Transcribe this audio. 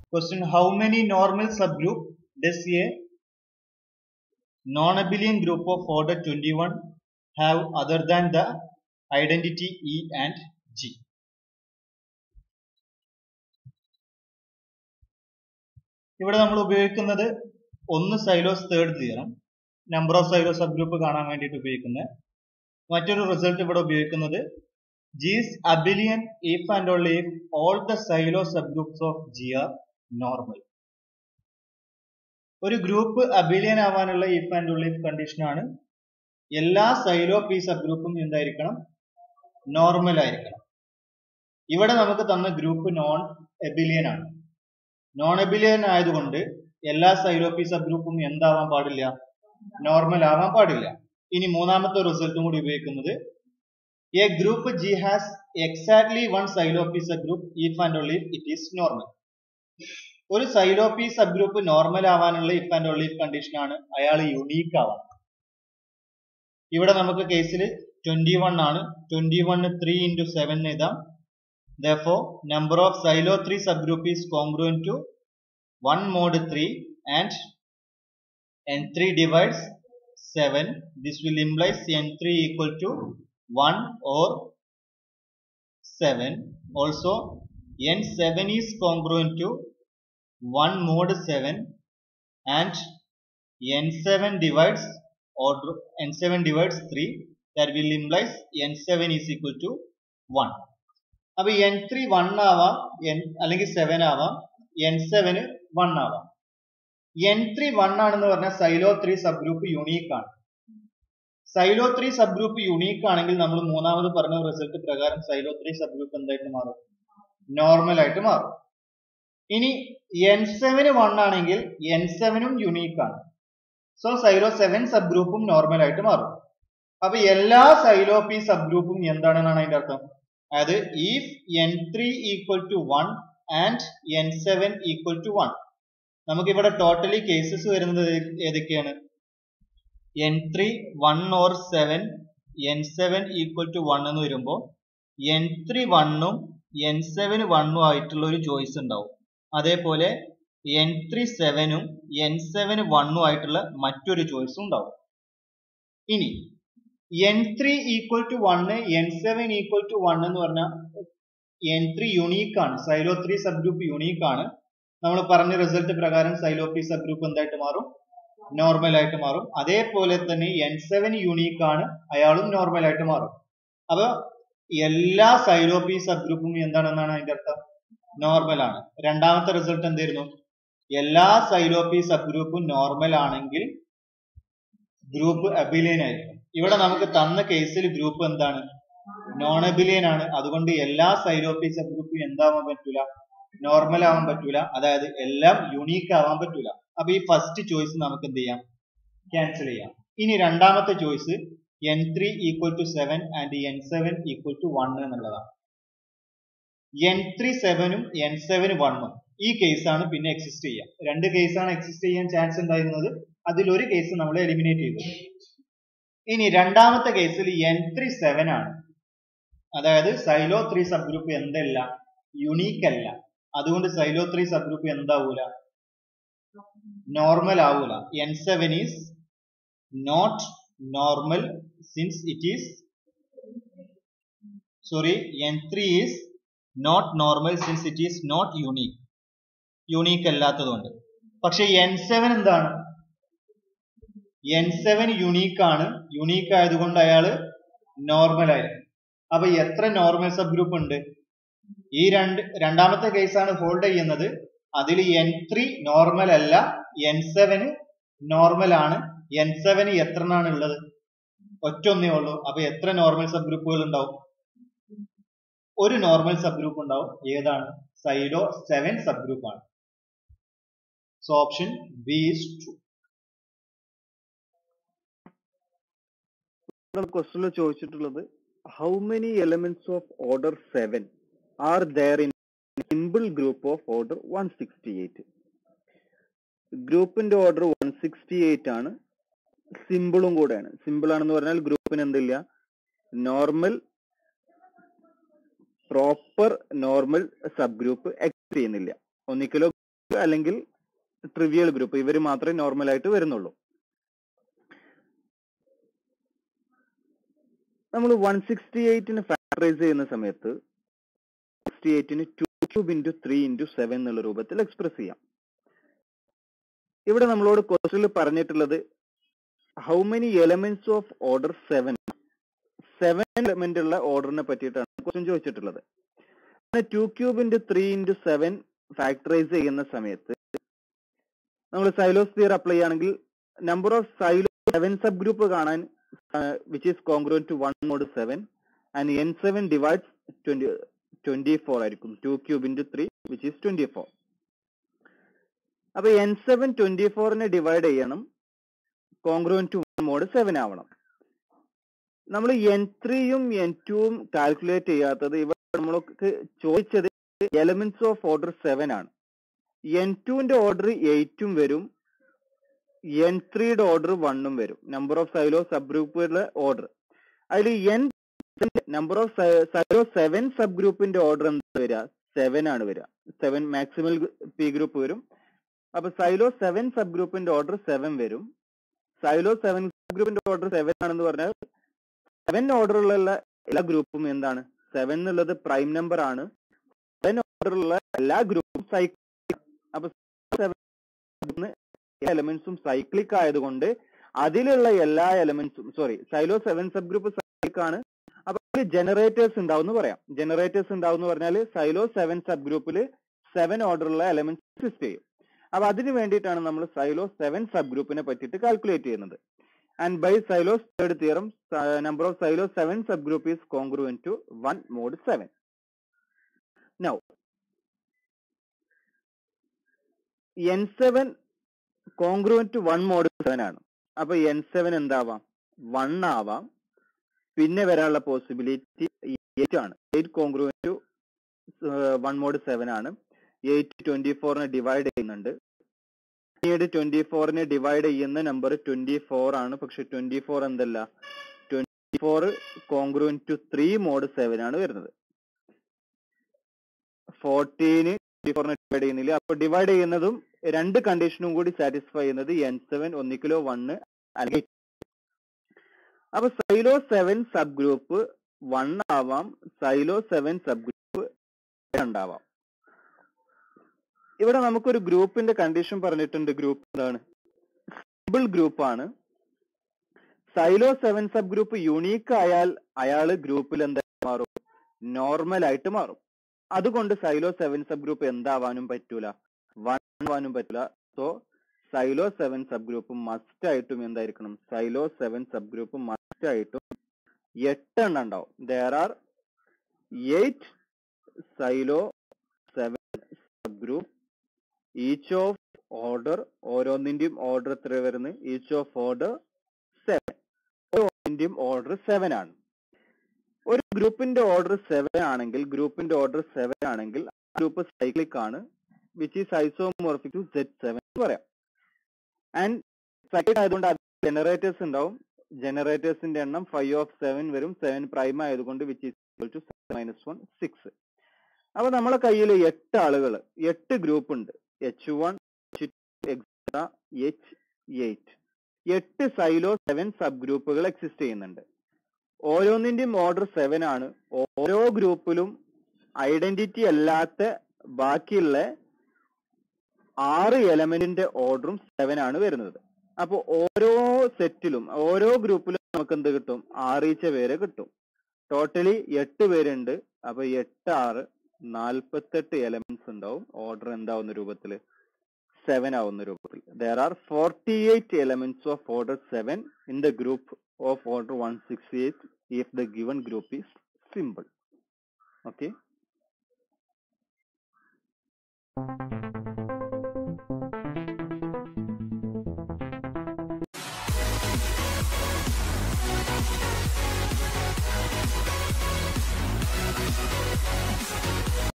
Question How many normal subgroup does a non-abelian group of order 21 have other than the identity E and G? ഇവിടെ നമ്മൾ ഉപയോഗിക്കുന്നത് ഒന്ന് Sylow's third theorem number of Sylow subgroup കാണാൻ വേണ്ടിയിട്ട് ഉപയോഗിക്കുന്നത് മറ്റൊരു result ഇവിടെ ഉപയോഗിക്കുന്നത് G is abelian if and only if all the Sylow subgroups of G are normal ഒരു ഗ്രൂപ്പ് അബിലിയൻ ആവാനുള്ള if and only if condition ആണ് എല്ലാ സൈലോ പി സബ് ഗ്രൂപ്പും എന്തായിരിക്കണം നോർമൽ ആയിരിക്കണം ഇവിടെ നമുക്ക് തന്ന ഗ്രൂപ്പ് നോൺ എബിലിയൻ ആണ് നോൺ എബിലിയൻ ആയതുകൊണ്ട് എല്ലാ സൈലോ പി സബ് ഗ്രൂപ്പും എന്താവാൻ പാടില്ല നോർമൽ ആവാൻ പാടില്ല ഇനി മൂന്നാമത്തെ റിസൾട്ടും കൂടി ഉപയോഗിക്കുന്നത് a group G has exactly one Sylow p subgroup if and only it is normal ഒരു സൈലോപ്പി സബ് ഗ്രൂപ്പ് നോർമൽ ആവാനുള്ള ഇഫ് ആൻഡ് ഓൺലി കണ്ടീഷൻ ആണ് അയാൾ യുണീക്ക് ആവാൻ ഇവിടെ നമുക്ക് കേസിൽ ട്വന്റി വൺ ആണ് twenty one three into seven എഴുതാം though number of Sylow three subgroup is congruent to one mod three and n3 divides 7 this will implies n3 equal to 1 or 7 also n7 is congruent to 1 mod 7 and n7 divides order n7 divides 3 that will implies n7 is equal to 1 അപ്പൊ n three one ആവാം n അല്ലെങ്കിൽ seven ആവാം n seven one ആവാം n three one ആണെന്ന് പറഞ്ഞാൽ Sylow three subgroup unique ആണ് Sylow three subgroup unique ആണെങ്കിൽ നമ്മൾ മൂന്നാമത് പറഞ്ഞ റിസൾട്ട് പ്രകാരം സൈലോ ത്രീ സബ് ഗ്രൂപ്പ് എന്തായിട്ട് മാറും നോർമൽ ആയിട്ട് മാറും ഇനി എൻ സെവന് വൺ ആണെങ്കിൽ എൻ സെവനും യുണീക്ക് ആണ് സോ സൈലോ സെവൻ സബ് ഗ്രൂപ്പും നോർമൽ ആയിട്ട് മാറും അപ്പൊ എല്ലാ സൈലോ പി സബ് ഗ്രൂപ്പും എന്താണെന്നാണ് അതിന്റെ അർത്ഥം അതായത് if n three equal to one and n seven equal to one നമുക്ക് ഇവിടെ ടോട്ടലി കേസസ് വരുന്നത് ഏതൊക്കെയാണ് n three one or seven n seven equal to one എന്ന് വരുമ്പോൾ എൻ ത്രീ വണ്ണും എൻ സെവൻ വണ്ണും ആയിട്ടുള്ള ഒരു ചോയ്സ് ഉണ്ടാവും അതേപോലെ എൻ ത്രീ സെവനും എൻ സെവൻ വണ്ണും ആയിട്ടുള്ള മറ്റൊരു ചോയ്സും ഉണ്ടാവും ഇനി n three equal to one n seven equal to one എന്ന് പറഞ്ഞാൽ എൻ ത്രീ യുണീക്ക് ആണ് Sylow three subgroup unique ആണ് നമ്മൾ പറഞ്ഞ റിസൾട്ട് പ്രകാരം സൈലോപ്പി സബ് ഗ്രൂപ്പ് എന്തായിട്ട് മാറും നോർമൽ ആയിട്ട് മാറും അതേപോലെ തന്നെ എൻ സെവൻ യുണീക്ക് ആണ് അയാളും നോർമൽ ആയിട്ട് മാറും അപ്പൊ എല്ലാ സൈലോപ്പി സബ് ഗ്രൂപ്പും എന്താണെന്നാണ് അതിന്റെ അർത്ഥം നോർമൽ ആണ് രണ്ടാമത്തെ റിസൾട്ട് എന്തായിരുന്നു എല്ലാ സൈലോപ്പി സബ് ഗ്രൂപ്പും നോർമൽ ആണെങ്കിൽ ഗ്രൂപ്പ് അബിലിയൻ ആയിരിക്കും ഇവിടെ നമുക്ക് തന്ന കേസിൽ ഗ്രൂപ്പ് എന്താണ് നോൺ അബിലിയൻ ആണ് അതുകൊണ്ട് എല്ലാ സൈലോപ്പി സബ് ഗ്രൂപ്പും എന്താവാൻ പറ്റൂല നോർമൽ ആവാൻ പറ്റൂല അതായത് എല്ലാം യുണീക്ക് ആവാൻ പറ്റൂല അപ്പൊ ഈ ഫസ്റ്റ് ചോയ്സ് നമുക്ക് എന്ത് ചെയ്യാം ക്യാൻസൽ ചെയ്യാം ഇനി രണ്ടാമത്തെ choice n three equal to seven and n seven equal to one എന്നുള്ളതാണ് എൻ ത്രീ സെവനും എൻ സെവൻ വണ്ണും ഈ കേസാണ് പിന്നെ എക്സിസ്റ്റ് ചെയ്യുക രണ്ട് കേസാണ് എക്സിസ്റ്റ് ചെയ്യാൻ ചാൻസ് ഉണ്ടായിരുന്നത് അതിൽ ഒരു കേസ് നമ്മൾ എലിമിനേറ്റ് ചെയ്തു ഇനി രണ്ടാമത്തെ കേസിൽ എൻ ത്രീ സെവൻ ആണ് അതായത് സൈലോ ത്രീ സബ് ഗ്രൂപ്പ് എന്തല്ല യുണീക്ക് അല്ല അതുകൊണ്ട് സൈലോ ത്രീ സബ് ഗ്രൂപ്പ് എന്താവൂല നോർമൽ ആവൂല n seven is not normal since it is sorry n three is not normal since it is not unique unique അല്ലാത്തതുകൊണ്ട് പക്ഷെ n seven എന്താണ് n seven unique ആണ് unique ആയതുകൊണ്ട് അയാള് normal ആയിരിക്കും അപ്പൊ എത്ര നോർമൽ സബ് ഗ്രൂപ്പ് ഉണ്ട് ഈ രണ്ട് രണ്ടാമത്തെ കേസാണ് ഹോൾഡ് ചെയ്യുന്നത് അതിൽ എൻ ത്രീ നോർമൽ അല്ല എൻ സെവന് നോർമൽ ആണ് എൻ സെവന് എത്ര എണ്ണാണ് ഉള്ളത് ഒറ്റ ഒന്നേ ഉള്ളൂ അപ്പൊ എത്ര നോർമൽ സബ് ഗ്രൂപ്പുകൾ ഉണ്ടാവും ഒരു നോർമൽ സബ് ഗ്രൂപ്പ് ഉണ്ടാവും ഏതാണ് സൈലോ സെവൻ സബ് ഗ്രൂപ്പ് ആണ് so option B is true ക്വസ്റ്റനിൽ ചോദിച്ചിട്ടുള്ളത് how many elements of order seven are there in simple group of order one sixty eight ഗ്രൂപ്പിന്റെ ഓർഡർ വൺ സിക്സ്റ്റി എയ്റ്റ് ആണ് സിമ്പിളും കൂടെയാണ് simple ആണെന്ന് പറഞ്ഞാൽ ഗ്രൂപ്പിന് എന്തില്ല normal proper normal subgroup exist ചെയ്യുന്നില്ല ഒന്നിക്കലോ അല്ലെങ്കിൽ ട്രിവിയൽ ഗ്രൂപ്പ് ഇവർ മാത്രമേ നോർമൽ ആയിട്ട് വരുന്നുള്ളൂ നമ്മൾ വൺ സിക്സ്റ്റി എയ്റ്റിന് ഫാക്ടറൈസ് ചെയ്യുന്ന സമയത്ത് സിക്സ്റ്റി എയ്റ്റിന് two cube into three into seven എന്നുള്ള രൂപത്തിൽ എക്സ്പ്രസ് ചെയ്യാം ഇവിടെ നമ്മളോട് ക്വസ്റ്റിൽ പറഞ്ഞിട്ടുള്ളത് how many elements of order seven seven element ഉള്ള ഓർഡറിനെ പറ്റിയിട്ടാണ് ക്വസ്റ്റ്യൻ ചോദിച്ചിട്ടുള്ളത് two cube into three into seven factorise ചെയ്യുന്ന സമയത്ത് നമ്മൾ സൈലോസ് തിയർ അപ്ലൈ ചെയ്യുകയാണെങ്കിൽ number of Sylow seven subgroup കാണാൻ which is congruent to one mod seven and n seven divides twenty twenty four ആയിരിക്കും to cube into three which is twenty four അപ്പൊ n seven twenty ഫോറിനെ divide ചെയ്യണം congruent to one mod seven ആവണം നമ്മൾ N ത്രീയും N ടുവും calculate ചെയ്യാത്തത് ഇവിടെ നമ്മൾക്ക് ചോദിച്ചത് എലമെന്റ്സ് ഓഫ് ഓർഡർ സെവൻ ആണ് എൻ ടുവിന്റെ ഓർഡർ എയ്റ്റും വരും എൻ ത്രീയുടെ ഓർഡർ വണ്ണും വരും നമ്പർ ഓഫ് സൈലോ സബ് ഗ്രൂപ്പുകളുടെ ഓർഡർ അതിൽ n number of Sylow seven sub ഗ്രൂപ്പിന്റെ ഓർഡർ എന്താ വരിക സെവൻ ആണ് വരിക സെവൻ മാക്സിമൽ പി ഗ്രൂപ്പ് വരും അപ്പൊ സൈലോ സെവൻ സബ് ഗ്രൂപ്പിന്റെ ഓർഡർ സെവൻ വരും സൈലോ സെവൻ സബ് ഗ്രൂപ്പിന്റെ ഓർഡർ സെവൻ ആണെന്ന് പറഞ്ഞാൽ സെവൻ ഓർഡറിലുള്ള എല്ലാ ഗ്രൂപ്പും എന്താണ് സെവൻ എന്നുള്ളത് പ്രൈം നമ്പർ ആണ് സെവൻ ഓർഡറിലുള്ള എല്ലാ ഗ്രൂപ്പും സൈക്കിൾ അപ്പൊ സെവൻ എലമെന്റ്സും സൈക്ലിക് ആയതുകൊണ്ട് അതിലുള്ള എല്ലാ എലമെന്റ്സും sorry Sylow seven subgroup cyclic ആണ് അപ്പൊ ജനറേറ്റേഴ്സ് ഉണ്ടാവും എന്ന് പറയാം ജനറേറ്റേഴ്സ് ഉണ്ടാവും എന്ന് പറഞ്ഞാൽ സൈലോ സെവൻ സബ് ഗ്രൂപ്പിൽ സെവൻ ഓർഡറുള്ള എലമെന്റ്സ് എക്സിസ്റ്റ് ചെയ്യും അപ്പൊ അതിന് വേണ്ടിയിട്ടാണ് നമ്മൾ സൈലോ സെവൻ സബ് ഗ്രൂപ്പിനെ പറ്റിയിട്ട് കാൽക്കുലേറ്റ് ചെയ്യുന്നത് and by Sylow's third theorem number of Sylow seven subgroup is congruent to one mod seven now n seven congruent to one mod seven ആണ് അപ്പൊ എൻ സെവൻ എന്താവാം one ആവാം പിന്നെ വരാനുള്ള possibility eight ആണ് eight congruent to one mod seven ആണ് eight twenty ഫോറിനെ divide ചെയ്യുന്നുണ്ട് പിന്നീട് ട്വന്റി ഫോറിനെ ഡിവൈഡ് ചെയ്യുന്ന നമ്പർ ട്വന്റി ഫോർ ആണ് പക്ഷെ ട്വന്റി ഫോർ എന്തല്ല twenty four congruent to three mod seven ആണ് വരുന്നത് ഫോർട്ടീന് ട്വന്റി ഫോറിനെ ഡിവൈഡ് ചെയ്യുന്നില്ല അപ്പൊ ഡിവൈഡ് ചെയ്യുന്നതും രണ്ട് കണ്ടീഷനും കൂടി സാറ്റിസ്ഫൈ ചെയ്യുന്നത് എൻ സെവൻ ഒന്നിക്കിലോ വണ്ണ് അല്ലെങ്കിൽ അപ്പൊ Sylow seven subgroup one ആവാം സൈലോ സെവൻ സബ് ഗ്രൂപ്പ് രണ്ടാവാം ഇവിടെ നമുക്കൊരു ഗ്രൂപ്പിന്റെ കണ്ടീഷൻ പറഞ്ഞിട്ടുണ്ട് ഗ്രൂപ്പ് എന്താണ് സിമ്പിൾ ഗ്രൂപ്പ് ആണ് Sylow seven subgroup unique ആയാൽ അയാള് ഗ്രൂപ്പിൽ എന്താ മാറും നോർമൽ ആയിട്ട് മാറും അതുകൊണ്ട് സൈലോ സെവൻ സബ് ഗ്രൂപ്പ് എന്താവാനും പറ്റൂല വൺ ആവാനും പറ്റൂല so Sylow seven subgroup must ആയിട്ടും എന്തായിരിക്കണം Sylow seven subgroup must ആയിട്ടും എട്ട് എണ്ണം ഉണ്ടാവും there are eight Sylow seven subgroup each of order ഓരോന്നിന്റെയും ഓർഡർ എത്ര വരുന്നത് ഈച്ച് ഓഫ് ഓർഡർ സെവൻ ഓരോന്നിന്റെയും ഓർഡർ സെവൻ ആണ് ഒരു ഗ്രൂപ്പിന്റെ ഓർഡർ സെവൻ ആണെങ്കിൽ ഗ്രൂപ്പിന്റെ ഓർഡർ സെവൻ ആണെങ്കിൽ ഗ്രൂപ്പ് സൈക്ലിക് ആണ് which is isomorphic to set seven എന്ന് പറയാം ആൻഡ് സൈക്ലിക് ആയതുകൊണ്ട് അത് ജനറേറ്റേഴ്സ് ഉണ്ടാവും ജനറേറ്റേഴ്സിന്റെ എണ്ണം ഫൈവ് ഓഫ് സെവൻ വരും സെവൻ പ്രൈം ആയതുകൊണ്ട് which is two minus one six അപ്പൊ നമ്മളെ കയ്യിൽ എട്ട് ആളുകൾ എട്ട് ഗ്രൂപ്പ് ഉണ്ട് H one H x H eight എട്ട് സൈലോ സെവൻ സബ് ഗ്രൂപ്പുകൾ എക്സിസ്റ്റ് ചെയ്യുന്നുണ്ട് ഓരോന്നിന്റെയും ഓർഡർ സെവൻ ആണ് ഓരോ ഗ്രൂപ്പിലും ഐഡന്റിറ്റി അല്ലാത്ത ബാക്കിയുള്ള ആറ് എലമെന്റിന്റെ ഓർഡറും സെവൻ ആണ് വരുന്നത് അപ്പൊ ഓരോ സെറ്റിലും ഓരോ ഗ്രൂപ്പിലും നമുക്ക് എന്ത് കിട്ടും ആറീച്ച പേര് കിട്ടും ടോട്ടലി എട്ട് പേരുണ്ട് അപ്പൊ എട്ട് ആറ് നാൽപ്പത്തെട്ട് എലമെന്റ്സ് ഉണ്ടാവും ഓർഡർ എന്താവുന്ന രൂപത്തിൽ സെവൻ ആവുന്ന രൂപത്തിൽ there are forty eight elements of order seven in the group of order one six eight if the given group is simple okay